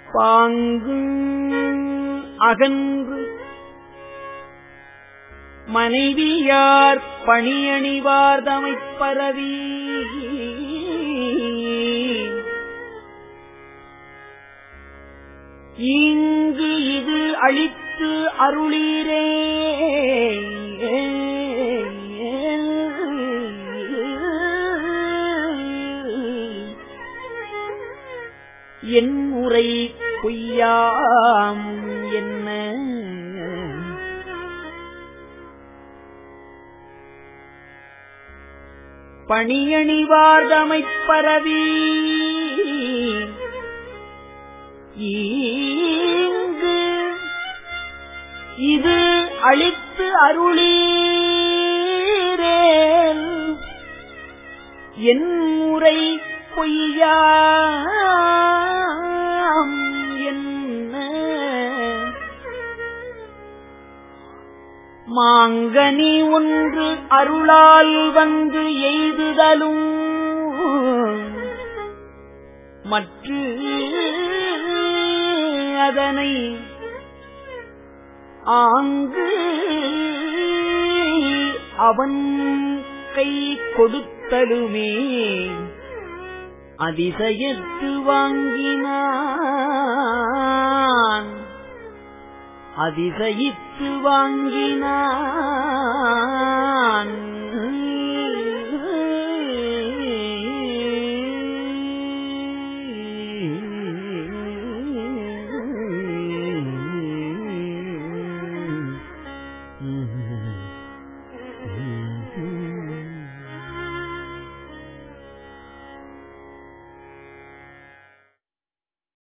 பாங்கு அகன்று மனைவியார் பணியணிவார் தமைப் பரவி இங்கு இது அளித்து அருளீரே என் உரை பொய்யாம் என்ன பணியணிவார்தமைப் பரவி ஈங்கு இது அளித்து அருளீரேல் என் முறை பொய்யாம் என்ன மாங்கனி ஒன்று அருளால் வந்து எய்துதலும் மற்ற அதனை ஆங்கு அவன் கை கொடுத்தலுமே அதிசயத்து வாங்கினான் அதிசயித்து வாங்கினான்